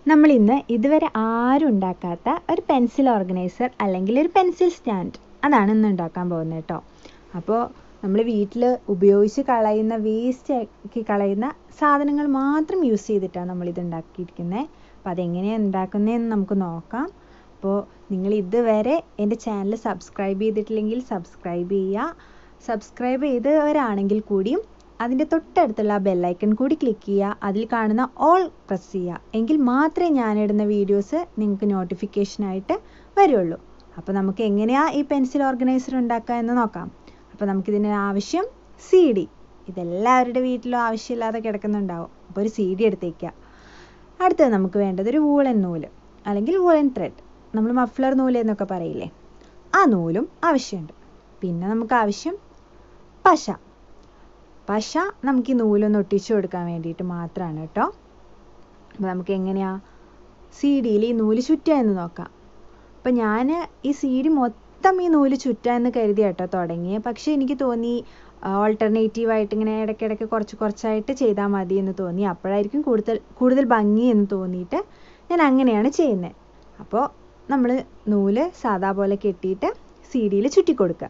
നമ്മൾ ഇന്ന് ഇതുവരെ ആരും ഉണ്ടാക്കാത്ത ഒരു പെൻസിൽ ഓർഗനൈസർ അല്ലെങ്കിൽ ഒരു പെൻസിൽ സ്റ്റാൻഡ് അതാണ് ഇന്ന് ഉണ്ടാക്കാൻ പോകുന്നത് കേട്ടോ അപ്പോൾ നമ്മൾ വീട്ടിൽ ഉപയോഗിച്ച് കളയുന്ന വേസ്റ്റ് ആക്കി കളയുന്ന സാധനങ്ങൾ മാത്രം യൂസ് ചെയ്തിട്ടാണ് നമ്മൾ ഇത് ഉണ്ടാക്കിയിരിക്കുന്നത് അപ്പോൾ അതെങ്ങനെയാണ് ഉണ്ടാക്കുന്നതെന്ന് നമുക്ക് നോക്കാം അപ്പോൾ നിങ്ങൾ ഇതുവരെ എൻ്റെ ചാനൽ സബ്സ്ക്രൈബ് ചെയ്തിട്ടില്ലെങ്കിൽ സബ്സ്ക്രൈബ് ചെയ്യുക സബ്സ്ക്രൈബ് ചെയ്തവരാണെങ്കിൽ കൂടിയും അതിൻ്റെ തൊട്ടടുത്തുള്ള ആ ബെല്ലൈക്കൺ കൂടി ക്ലിക്ക് ചെയ്യുക അതിൽ കാണുന്ന ഓൾ പ്രസ് ചെയ്യുക എങ്കിൽ മാത്രമേ ഞാനിടുന്ന വീഡിയോസ് നിങ്ങൾക്ക് നോട്ടിഫിക്കേഷനായിട്ട് വരുള്ളൂ അപ്പോൾ നമുക്ക് എങ്ങനെയാണ് ഈ പെൻസിൽ ഓർഗനൈസർ ഉണ്ടാക്കുക എന്ന് നോക്കാം അപ്പോൾ നമുക്കിതിന് ആവശ്യം സി ഡി ഇതെല്ലാവരുടെ വീട്ടിലും ആവശ്യമില്ലാതെ കിടക്കുന്നുണ്ടാവും അപ്പോൾ ഒരു സി ഡി എടുത്തേക്കുക അടുത്തത് നമുക്ക് വേണ്ടത് ഒരു വൂളൻ നൂല് അല്ലെങ്കിൽ വൂളൻ ത്രെഡ് നമ്മൾ മഫ്ലർ നൂല് എന്നൊക്കെ പറയില്ലേ ആ നൂലും ആവശ്യമുണ്ട് പിന്നെ നമുക്ക് ആവശ്യം പശ പശ നമുക്ക് ഈ നൂലൊന്ന് ഒട്ടിച്ചു കൊടുക്കാൻ വേണ്ടിയിട്ട് മാത്രമാണ് കേട്ടോ അപ്പോൾ നമുക്ക് എങ്ങനെയാ സി ഡിയിൽ ഈ നൂല് ചുറ്റുക എന്ന് നോക്കാം അപ്പം ഞാൻ ഈ സി ഡി മൊത്തം ഈ നൂല് ചുറ്റുക എന്ന് കരുതി കേട്ടോ തുടങ്ങിയത് പക്ഷേ എനിക്ക് തോന്നി ഓൾട്ടർനേറ്റീവായിട്ട് ഇങ്ങനെ ഇടയ്ക്കിടയ്ക്ക് കുറച്ച് കുറച്ചായിട്ട് ചെയ്താൽ മതി എന്ന് തോന്നി അപ്പോഴായിരിക്കും കൂടുതൽ കൂടുതൽ ഭംഗി എന്ന് തോന്നിയിട്ട് ഞാൻ അങ്ങനെയാണ് ചെയ്യുന്നത് അപ്പോൾ നമ്മൾ നൂല് സാധാ പോലെ കെട്ടിയിട്ട് സി ഡിയിൽ ചുറ്റിക്കൊടുക്കുക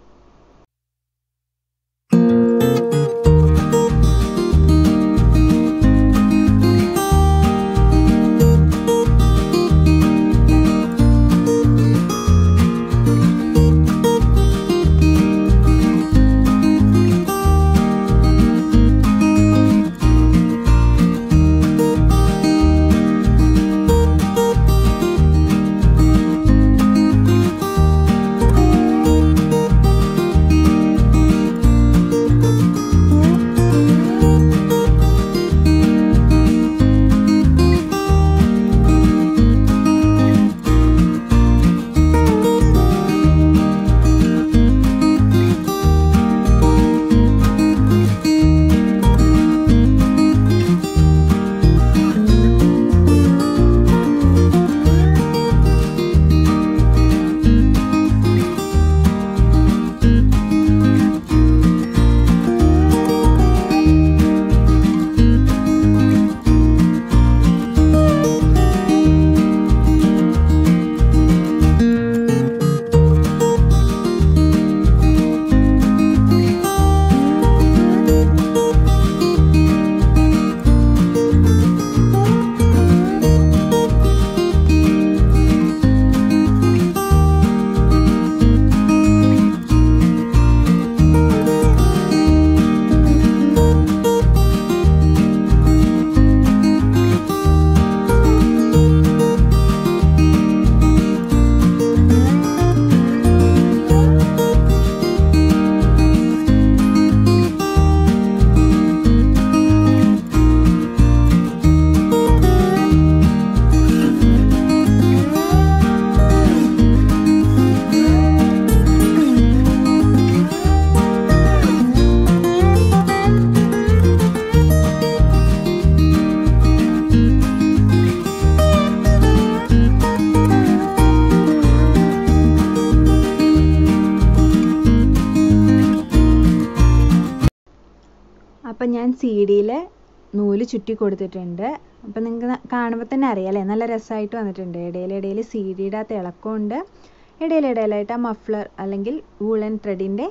അപ്പം ഞാൻ സി ഡിയിൽ നൂല് ചുറ്റി കൊടുത്തിട്ടുണ്ട് അപ്പം നിങ്ങൾക്ക് കാണുമ്പോൾ തന്നെ അറിയാമല്ലേ നല്ല രസമായിട്ട് വന്നിട്ടുണ്ട് ഇടയിലിടയിൽ സി ഡിയുടെ ആ തിളക്കമുണ്ട് ഇടയിലിടയിലായിട്ട് ആ മഫ്ലർ അല്ലെങ്കിൽ വൂളൻ ത്രെഡിൻ്റെ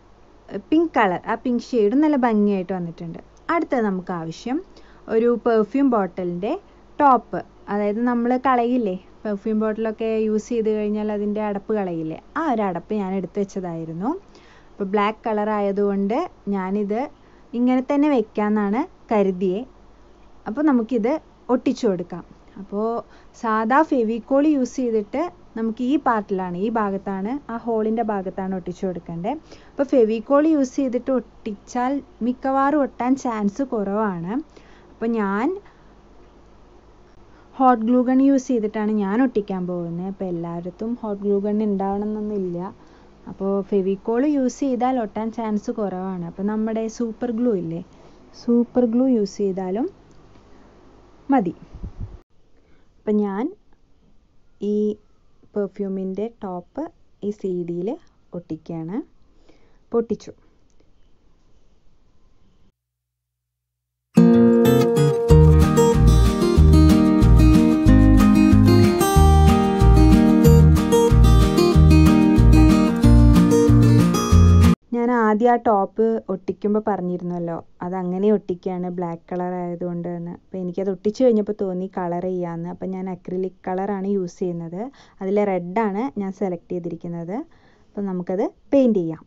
പിങ്ക് കളർ ആ പിങ്ക് ഷെയ്ഡും നല്ല ഭംഗിയായിട്ട് വന്നിട്ടുണ്ട് അടുത്തത് നമുക്ക് ആവശ്യം ഒരു പെർഫ്യൂം ബോട്ടിലിൻ്റെ ടോപ്പ് അതായത് നമ്മൾ കളയില്ലേ പെർഫ്യൂം ബോട്ടിലൊക്കെ യൂസ് ചെയ്ത് കഴിഞ്ഞാൽ അതിൻ്റെ അടപ്പ് കളയില്ലേ ആ ഒരു അടപ്പ് ഞാൻ എടുത്തു വെച്ചതായിരുന്നു അപ്പോൾ ബ്ലാക്ക് കളർ ആയതുകൊണ്ട് ഞാനിത് ഇങ്ങനെ തന്നെ വെക്കാമെന്നാണ് കരുതിയേ അപ്പോൾ നമുക്കിത് ഒട്ടിച്ചു കൊടുക്കാം അപ്പോൾ സാധാ ഫെവിക്കോൾ യൂസ് ചെയ്തിട്ട് നമുക്ക് ഈ പാർട്ടിലാണ് ഈ ഭാഗത്താണ് ആ ഹോളിൻ്റെ ഭാഗത്താണ് ഒട്ടിച്ചു കൊടുക്കേണ്ടത് അപ്പോൾ ഫെവിക്കോൾ യൂസ് ചെയ്തിട്ട് ഒട്ടിച്ചാൽ മിക്കവാറും ഒട്ടാൻ ചാൻസ് കുറവാണ് അപ്പോൾ ഞാൻ ഹോട്ട് ഗ്ലൂ ഗൺ യൂസ് ചെയ്തിട്ടാണ് ഞാൻ ഒട്ടിക്കാൻ പോകുന്നത് അപ്പോൾ എല്ലായിടത്തും ഹോട്ട് ഗ്ലൂ ഗൺ ഉണ്ടാവണമെന്നൊന്നുമില്ല അപ്പോൾ ഫെവിക്കോൾ യൂസ് ചെയ്താൽ ഒട്ടാൻ ചാൻസ് കുറവാണ് അപ്പോൾ നമ്മുടെ സൂപ്പർ ഗ്ലൂ ഇല്ലേ സൂപ്പർ ഗ്ലൂ യൂസ് ചെയ്താലും മതി അപ്പം ഞാൻ ഈ പെർഫ്യൂമിൻ്റെ ടോപ്പ് ഈ സി ഡിയിൽ ഒട്ടിക്കുകയാണ് പൊട്ടിച്ചു ആദ്യം ആ ടോപ്പ് ഒട്ടിക്കുമ്പോൾ പറഞ്ഞിരുന്നല്ലോ അത് അങ്ങനെ ഒട്ടിക്കുകയാണ് ബ്ലാക്ക് കളർ ആയതുകൊണ്ട് എന്ന് അപ്പോൾ എനിക്കത് ഒട്ടിച്ചു കഴിഞ്ഞപ്പോൾ തോന്നി കളർ ചെയ്യാമെന്ന് അപ്പോൾ ഞാൻ അക്രിലിക് കളറാണ് യൂസ് ചെയ്യുന്നത് അതിൽ റെഡാണ് ഞാൻ സെലക്ട് ചെയ്തിരിക്കുന്നത് അപ്പോൾ നമുക്കത് പെയിൻറ്റ് ചെയ്യാം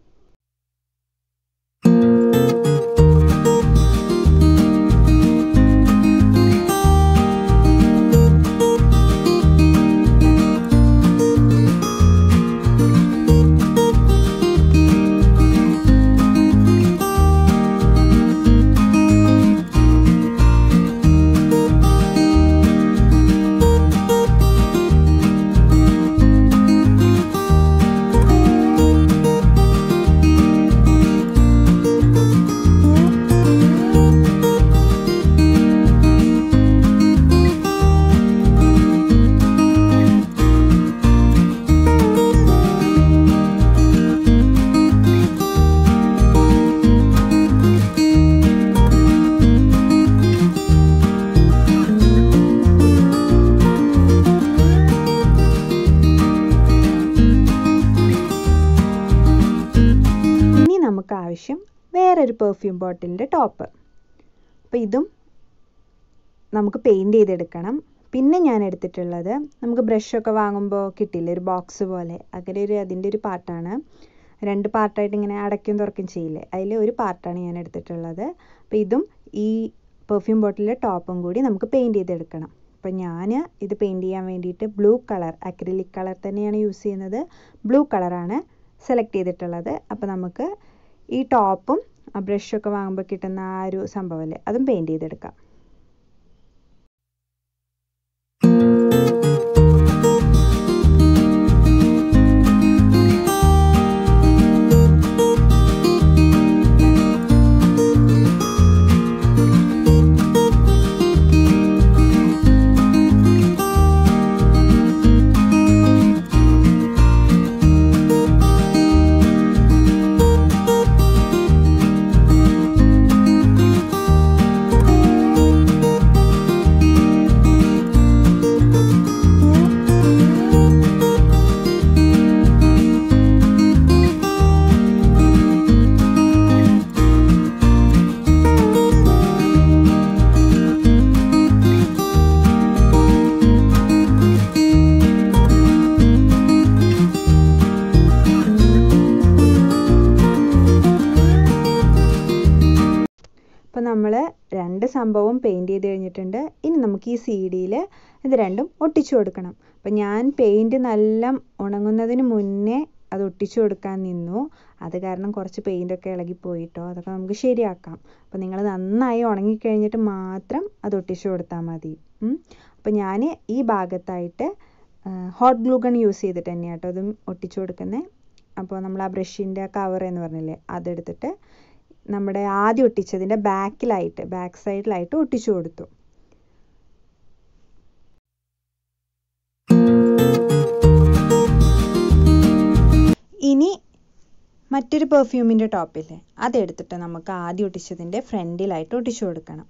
ഇനി നമുക്ക് ആവശ്യം വേറൊരു പെർഫ്യൂം ബോട്ടിലിൻ്റെ ടോപ്പ് അപ്പോൾ ഇതും നമുക്ക് പെയിൻറ് ചെയ്തെടുക്കണം പിന്നെ ഞാൻ എടുത്തിട്ടുള്ളത് നമുക്ക് ബ്രഷൊക്കെ വാങ്ങുമ്പോൾ കിട്ടില്ലേ ഒരു ബോക്സ് പോലെ അങ്ങനെ ഒരു അതിൻ്റെ ഒരു പാർട്ടാണ് രണ്ട് പാർട്ടായിട്ട് ഇങ്ങനെ അടയ്ക്കും തുറക്കും ചെയ്യില്ലേ അതിൽ ഒരു പാർട്ടാണ് ഞാൻ എടുത്തിട്ടുള്ളത് അപ്പോൾ ഇതും ഈ പെർഫ്യൂം ബോട്ടിലെ ടോപ്പും കൂടി നമുക്ക് പെയിൻറ് ചെയ്തെടുക്കണം അപ്പോൾ ഞാൻ ഇത് പെയിൻറ് ചെയ്യാൻ വേണ്ടിയിട്ട് ബ്ലൂ കളർ അക്രിലിക് കളർ തന്നെയാണ് യൂസ് ചെയ്യുന്നത് ബ്ലൂ കളറാണ് സെലക്ട് ചെയ്തിട്ടുള്ളത് അപ്പോൾ നമുക്ക് ഈ ടോപ്പും ആ ബ്രഷൊക്കെ വാങ്ങുമ്പോൾ കിട്ടുന്ന ആ ഒരു സംഭവമല്ലേ അതും പെയിൻറ് ചെയ്തെടുക്കാം അപ്പോൾ നമ്മൾ രണ്ട് സംഭവം പെയിൻറ് ചെയ്ത് കഴിഞ്ഞിട്ടുണ്ട് ഇനി നമുക്ക് ഈ സി ഡിയിൽ ഇത് രണ്ടും ഒട്ടിച്ചു കൊടുക്കണം അപ്പോൾ ഞാൻ പെയിൻറ് നല്ല ഉണങ്ങുന്നതിന് മുന്നേ അത് ഒട്ടിച്ചു കൊടുക്കാൻ നിന്നു അത് കാരണം കുറച്ച് പെയിൻ്റൊക്കെ ഇളകിപ്പോയിട്ടോ അതൊക്കെ നമുക്ക് ശരിയാക്കാം അപ്പോൾ നിങ്ങൾ നന്നായി ഉണങ്ങിക്കഴിഞ്ഞിട്ട് മാത്രം അത് ഒട്ടിച്ചു കൊടുത്താൽ മതി അപ്പോൾ ഞാൻ ഈ ഭാഗത്തായിട്ട് ഹോട്ട് ഗ്ലൂ ഗൺ യൂസ് ചെയ്തിട്ട് തന്നെയാണ് കേട്ടോ അതും ഒട്ടിച്ചു കൊടുക്കുന്നത് അപ്പോൾ നമ്മൾ ആ ബ്രഷിൻ്റെ കവർ എന്ന് പറഞ്ഞില്ലേ അതെടുത്തിട്ട് നമ്മുടെ ആദ്യം ഒട്ടിച്ചതിൻ്റെ ബാക്കിലായിട്ട് ബാക്ക് സൈഡിലായിട്ട് ഒട്ടിച്ചു കൊടുത്തു ഇനി മറ്റൊരു പെർഫ്യൂമിൻ്റെ ടോപ്പില്ലേ അതെടുത്തിട്ട് നമുക്ക് ആദ്യം ഒട്ടിച്ചതിൻ്റെ ഫ്രണ്ടിലായിട്ട് ഒട്ടിച്ചു കൊടുക്കണം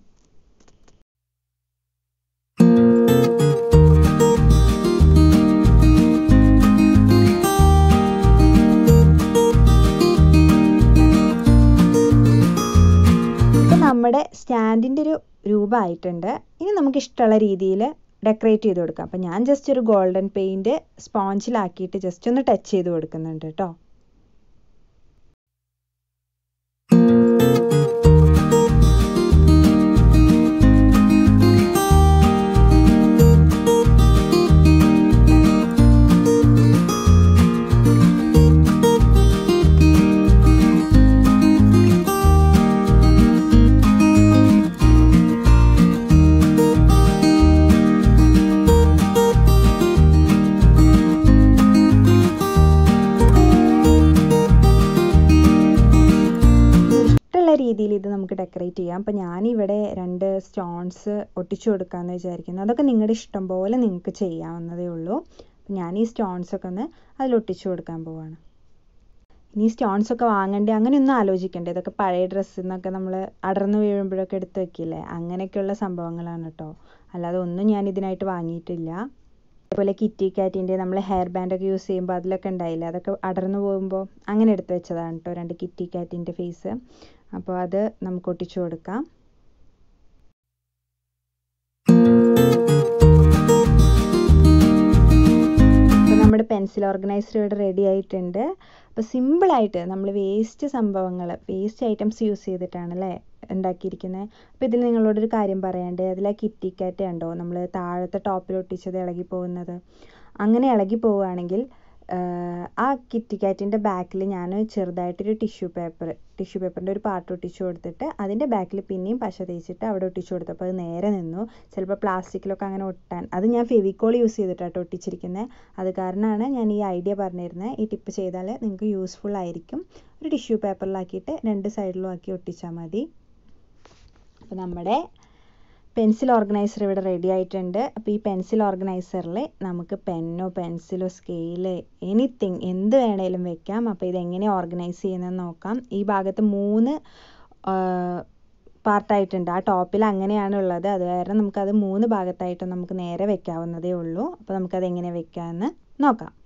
നമ്മുടെ സ്റ്റാൻഡിൻ്റെ ഒരു രൂപമായിട്ടുണ്ട് ഇനി നമുക്ക് ഇഷ്ടമുള്ള രീതിയിൽ ഡെക്കറേറ്റ് ചെയ്ത് കൊടുക്കാം അപ്പം ഞാൻ ജസ്റ്റ് ഒരു ഗോൾഡൻ പെയിൻറ്റ് സ്പോഞ്ചിലാക്കിയിട്ട് ജസ്റ്റ് ഒന്ന് ടച്ച് ചെയ്ത് കൊടുക്കുന്നുണ്ട് കേട്ടോ രീതിയിൽ ഇത് നമുക്ക് ഡെക്കറേറ്റ് ചെയ്യാം അപ്പോൾ ഞാനിവിടെ രണ്ട് സ്റ്റോൺസ് ഒട്ടിച്ചു കൊടുക്കാമെന്ന് വിചാരിക്കുന്നു അതൊക്കെ നിങ്ങളുടെ ഇഷ്ടം പോലെ നിങ്ങൾക്ക് ചെയ്യാവുന്നതേ ഉള്ളൂ ഞാൻ ഈ സ്റ്റോൺസ് ഒക്കെ ഒന്ന് അതിൽ ഒട്ടിച്ചു കൊടുക്കാൻ പോവാണ് ഇനി സ്റ്റോൺസ് ഒക്കെ വാങ്ങണ്ടേ അങ്ങനെയൊന്നും ആലോചിക്കണ്ടേ ഇതൊക്കെ പഴയ ഡ്രസ്സിൽ നിന്നൊക്കെ നമ്മൾ അടർന്നു വീഴുമ്പോഴൊക്കെ എടുത്ത് വെക്കില്ലേ അങ്ങനെയൊക്കെയുള്ള സംഭവങ്ങളാണ് കേട്ടോ അല്ലാതെ ഒന്നും ഞാൻ ഇതിനായിട്ട് വാങ്ങിയിട്ടില്ല അതുപോലെ കിറ്റി കാറ്റിൻ്റെ നമ്മൾ ഹെയർ ബാൻഡൊക്കെ യൂസ് ചെയ്യുമ്പോൾ അതിലൊക്കെ ഉണ്ടായില്ലേ അതൊക്കെ അടർന്നു പോകുമ്പോൾ അങ്ങനെ എടുത്ത് വെച്ചതാണ് കേട്ടോ രണ്ട് കിറ്റി കാറ്റിൻ്റെ ഫേസ് അപ്പോൾ അത് നമുക്ക് ഒട്ടിച്ചു കൊടുക്കാം അപ്പോൾ നമ്മുടെ പെൻസിൽ ഓർഗനൈസർ ഇവിടെ റെഡി ആയിട്ടുണ്ട് അപ്പോൾ സിമ്പിളായിട്ട് നമ്മൾ വേസ്റ്റ് സംഭവങ്ങൾ വേസ്റ്റ് ഐറ്റംസ് യൂസ് ചെയ്തിട്ടാണ് അല്ലേ ഉണ്ടാക്കിയിരിക്കുന്നത് അപ്പോൾ ഇതിൽ നിങ്ങളോടൊരു കാര്യം പറയാണ്ട് അതിൽ ആ കിറ്റി കാറ്റ് കണ്ടോ നമ്മൾ താഴത്തെ ടോപ്പിൽ ഒട്ടിച്ചത് ഇളകി പോകുന്നത് അങ്ങനെ ഇളകി പോവുകയാണെങ്കിൽ ആ കിറ്റി കാറ്റിൻ്റെ ബാക്കിൽ ഞാൻ ചെറുതായിട്ടൊരു ടിഷ്യൂ പേപ്പർ ടിഷ്യൂ പേപ്പറിൻ്റെ ഒരു പാർട്ട് ഒട്ടിച്ചു കൊടുത്തിട്ട് അതിൻ്റെ ബാക്കിൽ പിന്നെയും പശ തേച്ചിട്ട് അവിടെ ഒട്ടിച്ചു കൊടുത്തു അപ്പോൾ അത് നേരെ നിന്നു ചിലപ്പോൾ പ്ലാസ്റ്റിക്കിലൊക്കെ അങ്ങനെ ഒട്ടാൻ അത് ഞാൻ ഫെവിക്കോൾ യൂസ് ചെയ്തിട്ടാട്ടോ ഒട്ടിച്ചിരിക്കുന്നത് അത് കാരണമാണ് ഞാൻ ഈ ഐഡിയ പറഞ്ഞിരുന്നത് ഈ ടിപ്പ് ചെയ്താൽ നിങ്ങൾക്ക് യൂസ്ഫുൾ ആയിരിക്കും ഒരു ടിഷ്യൂ പേപ്പറിലാക്കിയിട്ട് രണ്ട് സൈഡിലും ആക്കി ഒട്ടിച്ചാൽ മതി അപ്പോൾ നമ്മുടെ പെൻസിൽ ഓർഗനൈസർ ഇവിടെ റെഡി ആയിട്ടുണ്ട് അപ്പോൾ ഈ പെൻസിൽ ഓർഗനൈസറിൽ നമുക്ക് പെന്നോ പെൻസിലോ സ്കെയില് എനിത്തിങ് എന്ത് വേണേലും വെക്കാം അപ്പോൾ ഇതെങ്ങനെ ഓർഗനൈസ് ചെയ്യുന്നതെന്ന് നോക്കാം ഈ ഭാഗത്ത് മൂന്ന് പാർട്ടായിട്ടുണ്ട് ആ ടോപ്പിൽ അങ്ങനെയാണ് ഉള്ളത് അത് കാരണം നമുക്കത് മൂന്ന് ഭാഗത്തായിട്ട് നമുക്ക് നേരെ വെക്കാവുന്നതേ ഉള്ളൂ അപ്പോൾ നമുക്കത് എങ്ങനെ വെക്കാമെന്ന് നോക്കാം